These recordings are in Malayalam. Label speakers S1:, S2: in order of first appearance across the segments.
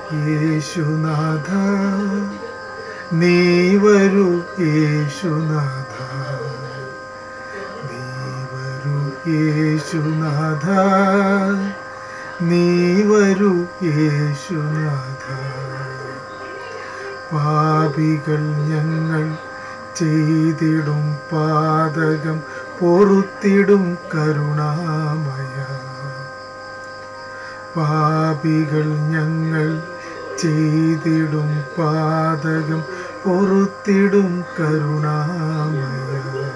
S1: യേശുനാഥ നീ വരൂ യേശുനാഥ നീ വരൂ യേശുനാഥ നീ വരൂ യേശുനാഥ പാപികൾ ഞങ്ങൾ ചെയ്തിടും പാതകം പൊറുത്തിടും കരുണാമയ പാപികൾ ഞങ്ങൾ ചെയ്തിടും പാതകം പൊറുത്തിടും കരുണാമയ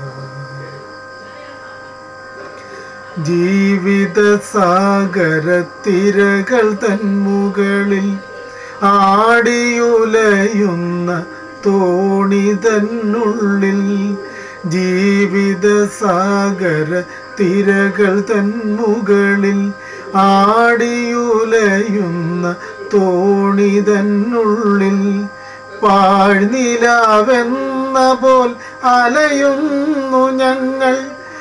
S1: ജീവിത സാഗരത്തിരകൾ തന്മുകളിൽ ആടിയുലയുന്ന തോണി തന്നുള്ളിൽ ജീവിത സാഗര തിരകൾ തന്മുകളിൽ ആടിയുലയുന്ന തോണി തന്നുള്ളിൽ പാഴ്നിലാവെന്ന പോൽ അലയുന്നു ഞങ്ങൾ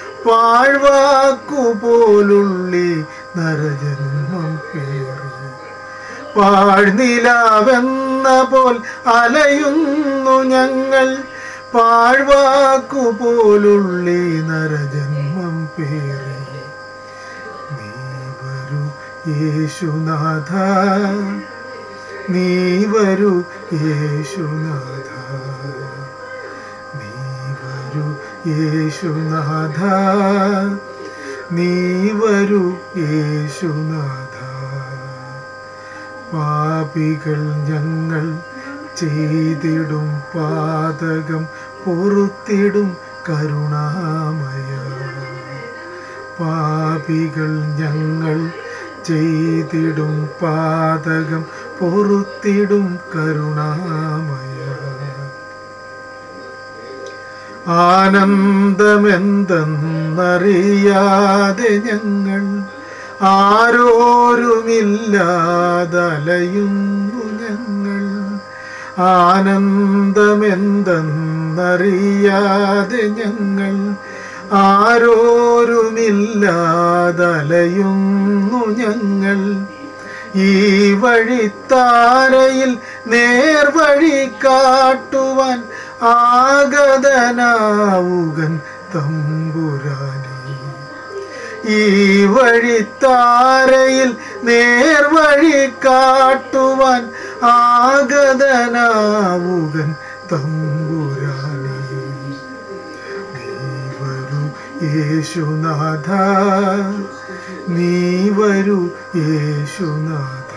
S1: പാഴ്വാക്കുപോലുള്ളി നരജന്മം പേറി പാഴ്നിലാവെന്ന പോൽ അലയുന്നു ഞങ്ങൾ പാഴ്വാക്കുപോലുള്ളി നരജന്മം പേറി നീ വരൂ യേശുനാഥ നീ വരൂ യേശുനാഥ നീ വരൂ യേശുനാഥ നീ വരൂ യേശുനാഥ പാപികൾ ഞങ്ങൾ ചെയ്തിടും പാതകം പൊറുത്തിടും കരുണാമയ പാപികൾ ഞങ്ങൾ ചെയ്തിടും പാതകം പൊറുത്തിടും കരുണാമയ ആനന്ദമെന്തെന്നറിയാതെ ഞങ്ങൾ ആരോരുമില്ലാതലയുന്നു ഞങ്ങൾ ആനന്ദമെന്തെന്നറിയാതെ ഞങ്ങൾ ആരോരുമില്ലാതലയുന്നു ഞങ്ങൾ ഈ വഴിത്താരയിൽ നേർവഴി കാട്ടുവാൻ ആഗതനാവുകൻ തമ്പുരാനേ ഈ വഴിത്താരയിൽ നേർവഴി കാട്ടുവാൻ ആഗതനാവുകൻ തമ്പുരാനേ നീ വരൂ യേശുനാഥ നീ വരൂ യേശുനാഥ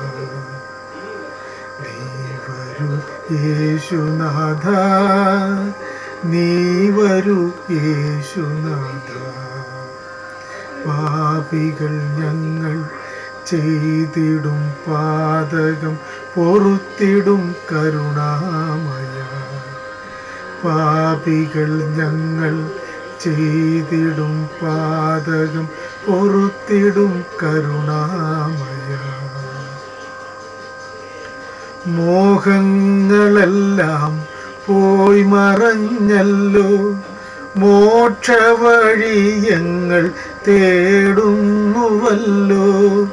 S1: നീ വരൂ യേശുനാഥ നീ വരൂ യേശുനാഥ പാപികൾ ഞങ്ങൾ ചെയ്തിടും പാതകം പൊറുത്തിടും കരുണാമയ പാപികൾ ഞങ്ങൾ ചെയ്തിടും പാതകം പൊറുത്തിടും കരുണാമയ മോഹങ്ങളെല്ലാം പോയി മറഞ്ഞല്ലോ മോക്ഷവഴിയങ്ങൾ തേടുന്നുവല്ലോ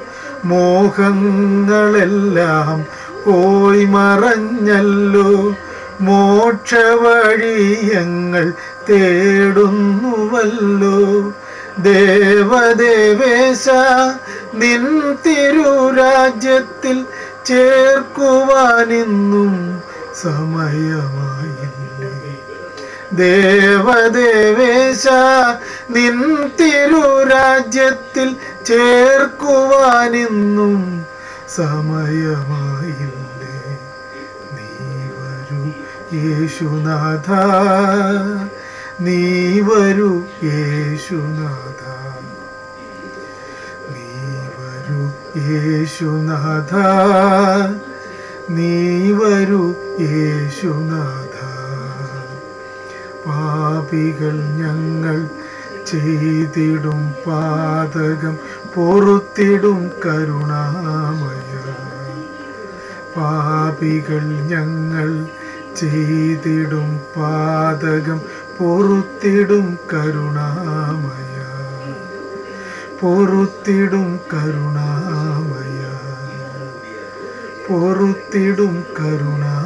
S1: മോഹങ്ങളെല്ലാം പോയി മറഞ്ഞല്ലോ മോക്ഷവഴിയങ്ങൾ തേടുന്നുവല്ലോ ദേവദേവേശ നിൻ തിരുരാജ്യത്തിൽ ചേർക്കുവാനിന്നും സമയമായില്ലേ ദേവദേവേശ നിൻ തിരുരാജ്യത്തിൽ ചേർക്കുവാനിന്നും സമയമായില്ലേ നീ വരൂ യേശുനാഥ നീ വരൂ യേശുനാഥ നീ വരൂ യേശുനാഥ നീ വരൂ യേശുനാഥ പാപികൾ ഞങ്ങൾ ചെയ്തിടും പാതകം പൊറുത്തിടും കരുണാമയ പാപികൾ ഞങ്ങൾ ചെയ്തിടും പാതകം പൊറുത്തിടും കരുണാമയ പൊറുത്തിടും കരുണാമയ പൊറുത്തിടും കരുണാമയ